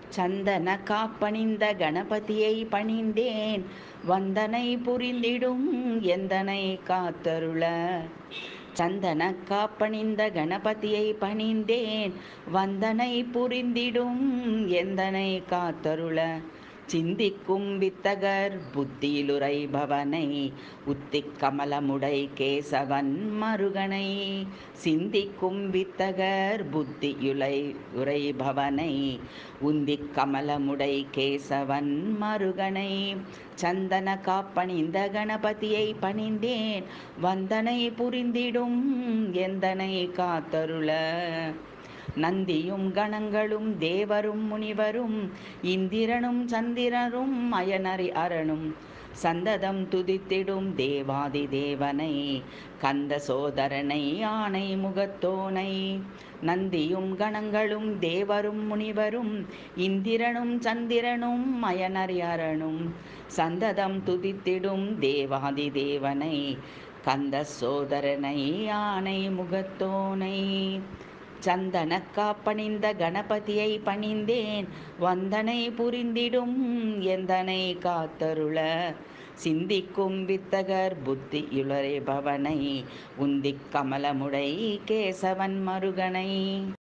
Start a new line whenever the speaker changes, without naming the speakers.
சந்தன காப்பணிந்த கணபதியை பணிந்தேன் வந்தனை புரிந்திடும் எந்தனை காத்தருள சந்தன காப்பணிந்த கணபதியை பணிந்தேன் வந்தனை புரிந்திடும் எந்தனை காத்தருள சிந்திக்கும் வித்தகர் புத்தியிலுரைபவனை உத்திக் கமலமுடை கேசவன் மருகனை சிந்திக்கும் வித்தகர் புத்தியுலை உரைபவனை உந்திக் கமலமுடை கேசவன் மருகனை சந்தன காப்பணிந்த கணபதியை பணிந்தேன் வந்தனை புரிந்திடும் எந்தனை காத்தருள நந்தியும் கணங்களும் தேவரும் முனிவரும் இந்திரனும் சந்திரரும் அயனறி அரணும் சந்ததம் துதித்திடும் தேவாதி தேவனை கந்த சோதரனை ஆணை முகத்தோனை நந்தியும் கணங்களும் தேவரும் முனிவரும் இந்திரனும் சந்திரனும் அயனறி அரணும் சந்ததம் துதித்திடும் தேவாதி தேவனை கந்த சோதரனை ஆணை முகத்தோனை சந்தன காப்பணிந்த கணபதியை பணிந்தேன் வந்தனை புரிந்திடும் எந்தனை காத்தருள சிந்திக்கும் வித்தகர் புத்தி பவனை உந்திக் கமலமுடை கேசவன் மருகனை